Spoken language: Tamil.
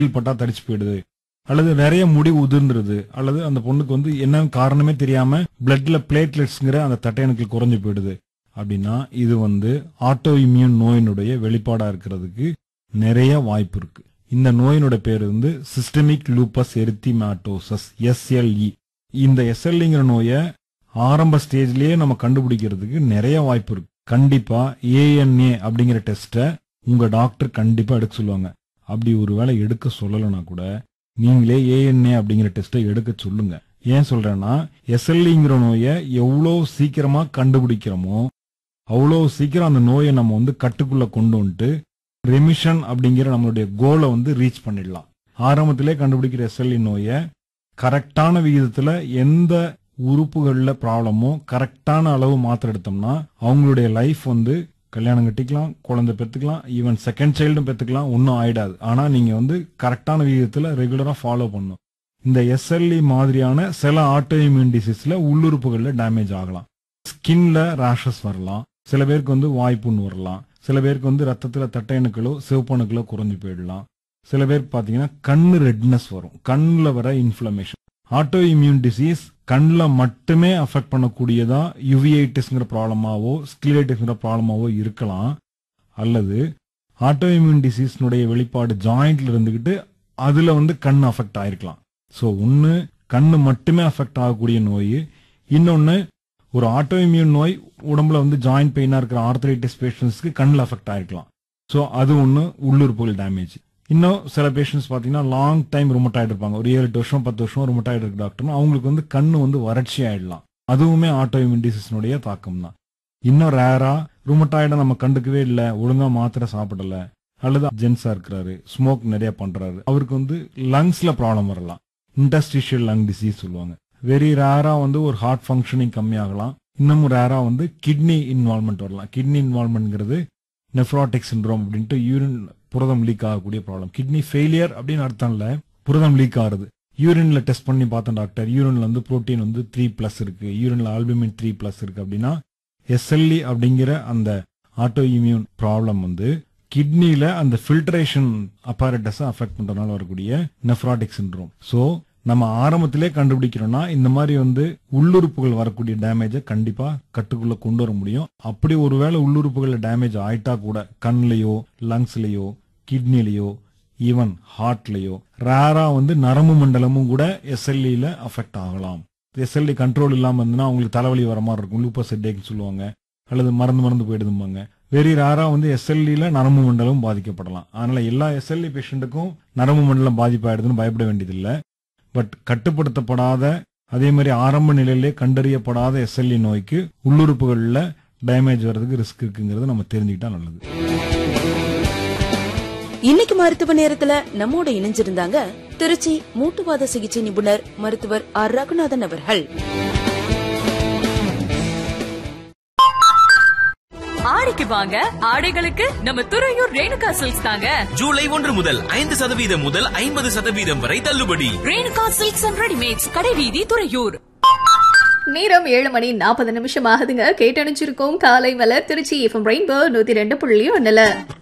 பட்டா தடிச்சு போயிடுது அல்லது நிறைய முடி உதிர்ந்துருது அல்லது அந்த பொண்ணுக்கு வந்து என்ன காரணமே தெரியாம பிளட்ல பிளேட்லெட்ஸ்ங்கிற அந்த தட்டையணுக்கள் குறைஞ்சு போயிடுது அப்படின்னா இது வந்து ஆட்டோ இம்யூன் நோயினுடைய வெளிப்பாடா இருக்கிறதுக்கு நிறைய வாய்ப்பு இருக்கு இந்த நோயினோட பேர் வந்து சிஸ்டமிக் லூப்பஸ் எரித்திமேட்டோசஸ் எஸ்எல்இ இந்த எஸ்எல்இங்கிற நோயை ஆரம்ப ஸ்டேஜ்லயே நம்ம கண்டுபிடிக்கிறதுக்கு நிறைய வாய்ப்பு இருக்கு கண்டிப்பா ஏஎன்ஏ அப்படிங்கிற டெஸ்ட்டை உங்க டாக்டர் கண்டிப்பா எடுக்க சொல்லுவாங்க அப்படி ஒருவேளை எடுக்க சொல்லலைன்னா கூட நீங்களே ஏஎன்ஏ அப்படிங்கிற டெஸ்ட்டை எடுக்க சொல்லுங்க ஏன் சொல்றேன்னா எஸ்எல்இங்கிற நோயை எவ்வளோ சீக்கிரமா கண்டுபிடிக்கிறோமோ அவ்வளோ சீக்கிரம் அந்த நோயை நம்ம வந்து கட்டுக்குள்ள கொண்டு வந்துட்டு ரெமிஷன் அப்படிங்கிற நம்மளுடைய கோலை வந்து ரீச் பண்ணிடலாம் ஆரம்பத்திலே கண்டுபிடிக்கிற எஸ்எல்இ நோயை கரெக்டான விகிதத்துல எந்த உறுப்புகள்ல ப்ராப்ளமோ கரெக்டான அளவு மாத்திரை எடுத்தோம்னா அவங்களுடைய லைஃப் வந்து கல்யாணம் கட்டிக்கலாம் குழந்தை பெற்றுக்கலாம் ஈவன் செகண்ட் சைல்டும் பெற்றுக்கலாம் ஒன்றும் ஆயிடாது ஆனா நீங்க வந்து கரெக்டான விகிதத்துல ரெகுலரா ஃபாலோ பண்ணும் இந்த எஸ்எல்இ மாதிரியான சில ஆட்டோ இம்யூன் டிசீஸ்ல உள்ளுறுப்புகள்ல டேமேஜ் ஆகலாம் ஸ்கின்ல ரேஷஸ் வரலாம் சில பேருக்கு வந்து வாய்ப்புண் வரலாம் சில பேருக்கு வந்து ரத்தத்துல தட்டையணுக்களோ சிவப்பணுக்களோ குறைஞ்சு போயிடலாம் சில பேருக்கு பாத்தீங்கன்னா கண்ணு ரெட்னஸ் வரும் கண்ணில் வர இன்ஃப்ளமேஷன் ஆட்டோ இம்யூன் டிசீஸ் கண்ணில் மட்டுமே அஃபெக்ட் பண்ணக்கூடியதா யுவிஐட்டிஸ்ங்கிற ப்ராப்ளமாவோ ஸ்கிலேட்டிஸ்ங்கிற ப்ராப்ளமாவோ இருக்கலாம் அல்லது ஆட்டோ இம்யூன் டிசீஸ்னுடைய வெளிப்பாடு ஜாயிண்ட்ல இருந்துகிட்டு அதுல வந்து கண் அஃபெக்ட் ஆயிருக்கலாம் ஸோ ஒன்று கண்ணு மட்டுமே அஃபெக்ட் ஆகக்கூடிய நோய் இன்னொன்று ஒரு ஆட்டோ இம்யூன் நோய் உடம்புல வந்து ஜாயிண்ட் பெயினா இருக்கிற ஆர்த்தரைட்டிஸ் பேஷண்ட்ஸ்க்கு கண்ணில் அஃபெக்ட் ஆயிருக்கலாம் ஸோ அது ஒன்று உள்ளுறுப்புகள் டேமேஜ் இன்னும் சில பேஷண்ட்ஸ் பார்த்தீங்கன்னா லாங் டைம் ருமட்டாய்டு இருப்பாங்க ஒரு ஏழு எட்டு வருஷம் பத்து வருஷம் ருமட்டாய்டு இருக்கு டாக்டர்னா அவங்களுக்கு வந்து கண்ணு வந்து வறட்சி ஆயிடலாம் அதுவுமே ஆட்டோ இம்யூன் டிசீஸ்னுடைய தாக்கம் தான் இன்னும் ரேரா ருமட்டாய்டை நம்ம கண்டுக்கவே இல்லை ஒழுங்கா மாத்திரை சாப்பிடல அல்லது ஜென்ஸா இருக்கிறாரு ஸ்மோக் நிறைய பண்றாரு அவருக்கு வந்து லங்ஸ்ல ப்ராப்ளம் வரலாம் இண்டஸ்ட்ரியல் லங் டிசீஸ் சொல்லுவாங்க வெரி ரேரா வந்து ஒரு ஹார்ட் ஃபங்க்ஷனிங் கம்மியாகலாம் இன்னமும் ரேரா வந்து கிட்னி இன்வால்மெண்ட் வரலாம் கிட்னி இன்வால்மெண்ட்ங்கிறது நெஃப்ராட்டிக் சிண்ட்ரோம் அப்படின்ட்டு யூரின் புரதம் லீக் ஆகக்கூடிய ப்ராப்ளம் கிட்னி ஃபெயிலியர் அப்படின்னு அர்த்தம் இல்ல புரதம் லீக் ஆகுது யூரின்ல டெஸ்ட் பண்ணி பார்த்தேன் டாக்டர் யூரின்ல வந்து புரோட்டீன் வந்து த்ரீ பிளஸ் இருக்கு யூரின்ல ஆல்புமின் த்ரீ பிளஸ் இருக்கு அப்படின்னா எஸ்எல்இ அப்படிங்கிற அந்த ஆட்டோ இம்யூன் ப்ராப்ளம் வந்து கிட்னில அந்த ஃபில்டரேஷன் அப்பாரட்டஸை அஃபெக்ட் பண்றதுனால வரக்கூடிய நெஃப்ராட்டிக் சிண்ட்ரோம் ஸோ நம்ம ஆரம்பத்திலே கண்டுபிடிக்கிறோம்னா இந்த மாதிரி வந்து உள்ளுறுப்புகள் வரக்கூடிய டேமேஜை கண்டிப்பா கட்டுக்குள்ள கொண்டு வர முடியும் அப்படி ஒருவேளை உள்ளுறுப்புகள்ல டேமேஜ் ஆயிட்டா கூட கண்லயோ லங்ஸ்லயோ கிட்னிலயோ ஈவன் ஹார்ட்லயோ ரேரா வந்து நரம்பு மண்டலமும் கூட எஸ்எல்இல அஃபெக்ட் ஆகலாம் எஸ்எல்இ கண்ட்ரோல் இல்லாம இருந்ததுன்னா அவங்களுக்கு தலைவலி வர மாதிரி இருக்கும் லூப்பஸ் ஹெட்டேக்னு சொல்லுவாங்க அல்லது மறந்து மறந்து போயிடுதும்பாங்க வெரி ரேரா வந்து எஸ்எல்இல நரம்பு மண்டலம் பாதிக்கப்படலாம் அதனால எல்லா எஸ்எல்இ பேஷண்ட்டுக்கும் நரம்பு மண்டலம் பாதிப்பாயிடுதுன்னு பயப்பட வேண்டியதில்லை பட் கட்டுப்படுத்தப்படாத அதே மாதிரி ஆரம்ப நிலையிலே கண்டறியப்படாத எஸ்எல்இ நோய்க்கு உள்ளுறுப்புகளில் டேமேஜ் வர்றதுக்கு ரிஸ்க் இருக்குங்கிறத நம்ம தெரிஞ்சுக்கிட்டா நல்லது இன்னைக்கு மருத்துவ நேரத்துல நம்மோட இணைஞ்சிருந்தாங்க திருச்சி மூட்டுவாத சிகிச்சை நிபுணர் மருத்துவர் ஆர் ரகுநாதன் அவர்கள் ஆடிக்கு வாங்க ஆடைகளுக்கு நம்ம துறையூர் ரேணுகா சில்க்ஸ் தாங்க ஜூலை ஒன்று முதல் ஐந்து சதவீதம் முதல் ஐம்பது சதவீதம் வரை தள்ளுபடி ரேணுகா சில்க்ஸ் அண்ட் ரெடிமேட்ஸ் கடைவீதி துறையூர் நேரம் ஏழு மணி நாற்பது நிமிஷம் ஆகுதுங்க கேட்டணிச்சிருக்கோம் காலை மலர் திருச்சி எஃப்எம் ரெயின்போ நூத்தி ரெண்டு புள்ளி ஒண்ணுல